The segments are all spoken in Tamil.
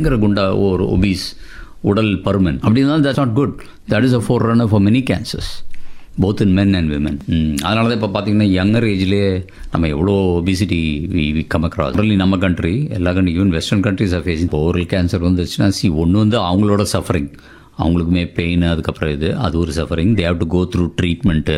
பயங்கர குண்டா ஒரு ஒபீஸ் உடல் பருமன் அப்படின்னா that's not good that is a forerunner for many cancers both in men and women அதனால தான் இப்போ பார்த்தீங்கன்னா யங்கர் ஏஜ்லேயே நம்ம எவ்வளோ obesity we we come across only நம்ம கண்ட்ரி எல்லா country even western countries are facing oral cancer வந்துச்சுன்னா சி ஒன்று வந்து அவங்களோட சஃபரிங் அவங்களுக்குமே பெயின் அதுக்கப்புறம் இது அது ஒரு suffering they have to go through treatment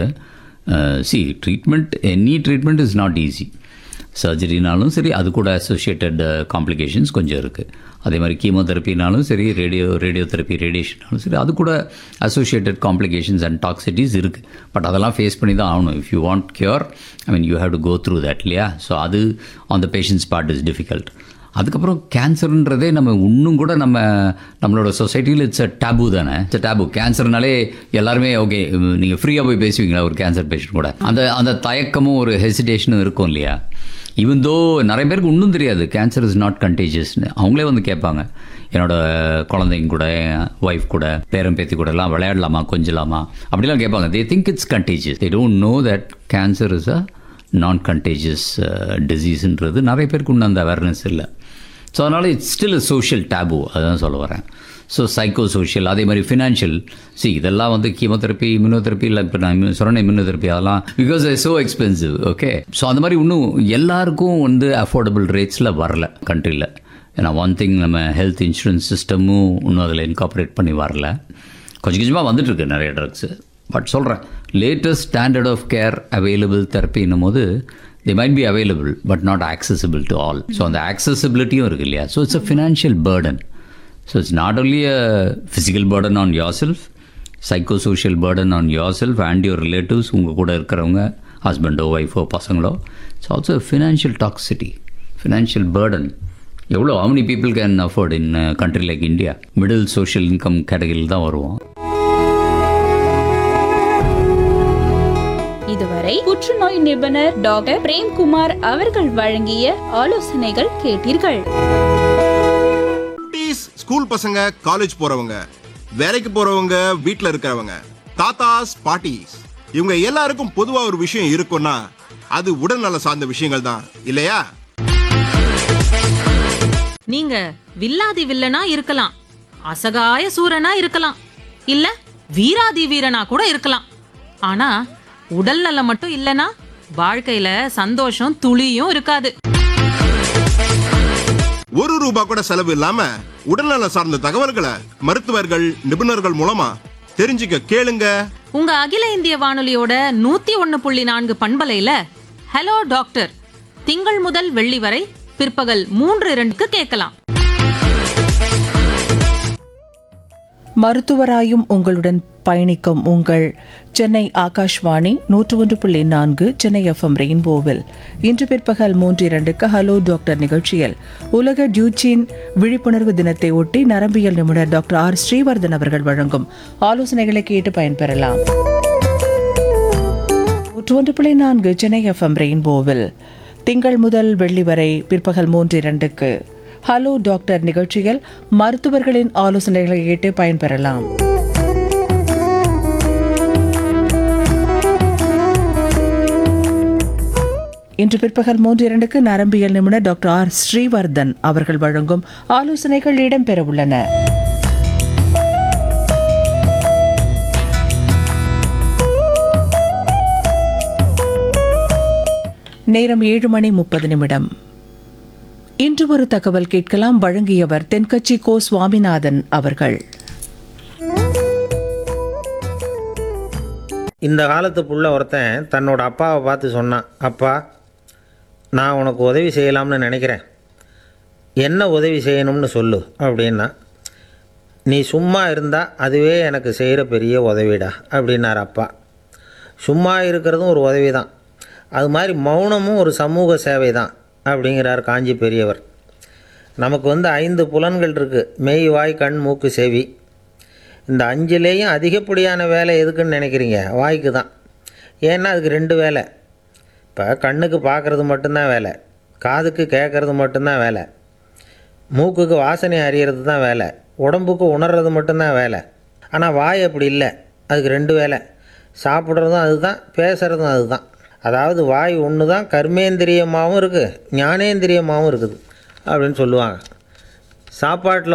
சி treatment any treatment is not easy சர்ஜரினாலும் சரி அது கூட அசோசியேட்டட் காம்ப்ளிகேஷன்ஸ் கொஞ்சம் இருக்குது அதே மாதிரி கீமோதெரப்பினாலும் சரி ரேடியோ ரேடியோ தெரப்பி ரேடியேஷனாலும் சரி அது கூட அசோசியேட்டட் காம்ப்ளிகேஷன்ஸ் அண்ட் டாக்ஸிட்டிஸ் இருக்குது பட் அதெல்லாம் ஃபேஸ் பண்ணி தான் ஆகணும் if you want cure I mean you have to go through that இல்லையா ஸோ அது on the patient's part is difficult அதுக்கப்புறம் கேன்சர்ன்றதே நம்ம இன்னும் கூட நம்ம நம்மளோட சொசைட்டியில் இட்ஸ் அ டேபு தானே இட்ஸ் அ டேபு கேன்சர்னாலே எல்லாருமே ஓகே நீங்கள் ஃப்ரீயாக போய் பேசுவீங்களா ஒரு கேன்சர் பேஷண்ட் கூட அந்த அந்த தயக்கமும் ஒரு ஹெசிடேஷனும் இருக்கும் இல்லையா ஈவன் தோ நிறைய பேருக்கு இன்னும் தெரியாது கேன்சர் இஸ் நாட் கண்டேஜியஸ்னு அவங்களே வந்து கேட்பாங்க என்னோட குழந்தைங்க கூட ஒய்ஃப் கூட பேரன் பேத்தி கூட எல்லாம் விளையாடலாமா கொஞ்சலாமா அப்படிலாம் கேட்பாங்க they think it's contagious they don't know that cancer is a non contagious டிசீஸ்ன்றது நிறைய பேருக்கு இன்னும் அந்த அவேர்னஸ் இல்லை ஸோ அதனால் இட்ஸ் ஸ்டில் சோஷியல் டேபு அதுதான் சொல்ல வரேன் ஸோ சைக்கோ சோஷியல் அதே மாதிரி ஃபினான்ஷியல் சி இதெல்லாம் வந்து கீமோதெரப்பி இம்யூனோதெரப்பி இல்லை இப்போ நான் சொன்ன இம்யூனோதெரப்பி அதெல்லாம் because it's so expensive okay so அந்த மாதிரி இன்னும் எல்லாருக்கும் வந்து அஃபோர்டபுள் ரேட்ஸில் வரல கண்ட்ரியில் ஏன்னா ஒன் திங் நம்ம ஹெல்த் இன்சூரன்ஸ் சிஸ்டமும் இன்னும் அதில் இன்கார்பரேட் பண்ணி வரல கொஞ்சம் கொஞ்சமாக வந்துட்டுருக்கு நிறைய ட்ரக்ஸு பட் சொல்கிறேன் latest standard of care available தெரப்பின்னும் போது they might be available but not accessible to all so அந்த accessibilityயும் இருக்கு இல்லையா so it's a financial burden so it's not only a physical burden on yourself psychosocial burden on yourself and your relatives உங்கள் கூட இருக்கிறவங்க ஹஸ்பண்டோ ஒய்ஃபோ பசங்களோ it's also financial toxicity financial burden எவ்வளோ how many people can afford in country like India middle social income கேட்டகரியில் தான் வருவோம் இதுவரை புற்றுநோய் நிபுணர் டாக்டர் பிரேம்குமார் அவர்கள் வழங்கிய ஆலோசனைகள் கேட்டீர்கள் குட்டீஸ் ஸ்கூல் பசங்க காலேஜ் போறவங்க வேலைக்கு போறவங்க வீட்ல இருக்கிறவங்க தாத்தாஸ் பாட்டிஸ் இவங்க எல்லாருக்கும் பொதுவா ஒரு விஷயம் இருக்கும்னா அது உடல்நல சார்ந்த விஷயங்கள் தான் இல்லையா நீங்க வில்லாதி வில்லனா இருக்கலாம் அசகாய சூரனா இருக்கலாம் இல்ல வீராதி வீரனா கூட இருக்கலாம் ஆனா உடல் நலம் மட்டும் இல்லனா வாழ்க்கையில சந்தோஷம் துளியும் இருக்காது ஒரு ரூபா கூட செலவு இல்லாம உடல்நல சார்ந்த தகவல்களை மருத்துவர்கள் நிபுணர்கள் மூலமா தெரிஞ்சுக்க கேளுங்க உங்க அகில இந்திய வானொலியோட நூத்தி ஒன்னு புள்ளி நான்கு பண்பலையில ஹலோ டாக்டர் திங்கள் முதல் வெள்ளி வரை பிற்பகல் மூன்று இரண்டுக்கு கேட்கலாம் மருத்துவராயும் உங்களுடன் பயணிக்கும் உங்கள் சென்னை ஆகாஷ்வாணி நூற்று ஒன்று புள்ளி நான்கு சென்னை எஃப்எம் ரெயின்போவில் இன்று பிற்பகல் மூன்று இரண்டுக்கு ஹலோ டாக்டர் நிகழ்ச்சியில் உலக டியூச்சின் விழிப்புணர்வு தினத்தை ஒட்டி நரம்பியல் நிபுணர் டாக்டர் ஆர் ஸ்ரீவர்தன் அவர்கள் வழங்கும் ஆலோசனைகளை கேட்டு பயன்பெறலாம் நூற்று ஒன்று புள்ளி நான்கு சென்னை எஃப்எம் ரெயின்போவில் திங்கள் முதல் வெள்ளி வரை பிற்பகல் மூன்று இரண்டுக்கு ஹலோ டாக்டர் நிகழ்ச்சியில் மருத்துவர்களின் ஆலோசனைகளை கேட்டு பயன்பெறலாம் இன்று பிற்பகல் மூன்று இரண்டுக்கு நரம்பியல் நிபுணர் டாக்டர் ஆர் ஸ்ரீவர்தன் அவர்கள் வழங்கும் ஆலோசனைகள் இடம்பெறவுள்ளன நேரம் ஏழு மணி முப்பது நிமிடம் இன்று ஒரு தகவல் கேட்கலாம் வழங்கியவர் தென்கட்சி கோ சுவாமிநாதன் அவர்கள் இந்த காலத்து புள்ள ஒருத்தன் தன்னோட அப்பாவை பார்த்து சொன்னான் அப்பா நான் உனக்கு உதவி செய்யலாம்னு நினைக்கிறேன் என்ன உதவி செய்யணும்னு சொல்லு அப்படின்னா நீ சும்மா இருந்தால் அதுவே எனக்கு செய்கிற பெரிய உதவிடா அப்படின்னார் அப்பா சும்மா இருக்கிறதும் ஒரு உதவி தான் அது மாதிரி மௌனமும் ஒரு சமூக சேவை தான் அப்படிங்கிறார் காஞ்சி பெரியவர் நமக்கு வந்து ஐந்து புலன்கள் இருக்குது மெய் வாய் கண் மூக்கு செவி இந்த அஞ்சுலேயும் அதிகப்படியான வேலை எதுக்குன்னு நினைக்கிறீங்க வாய்க்கு தான் ஏன்னா அதுக்கு ரெண்டு வேலை இப்போ கண்ணுக்கு பார்க்குறது மட்டும்தான் வேலை காதுக்கு கேட்குறது மட்டும்தான் வேலை மூக்குக்கு வாசனை அறியறது தான் வேலை உடம்புக்கு உணர்றது மட்டும்தான் வேலை ஆனால் வாய் அப்படி இல்லை அதுக்கு ரெண்டு வேலை சாப்பிட்றதும் அதுதான் பேசுகிறதும் அதுதான் அதாவது வாய் ஒன்று தான் கர்மேந்திரியமாகவும் இருக்குது ஞானேந்திரியமாகவும் இருக்குது அப்படின்னு சொல்லுவாங்க சாப்பாட்டில்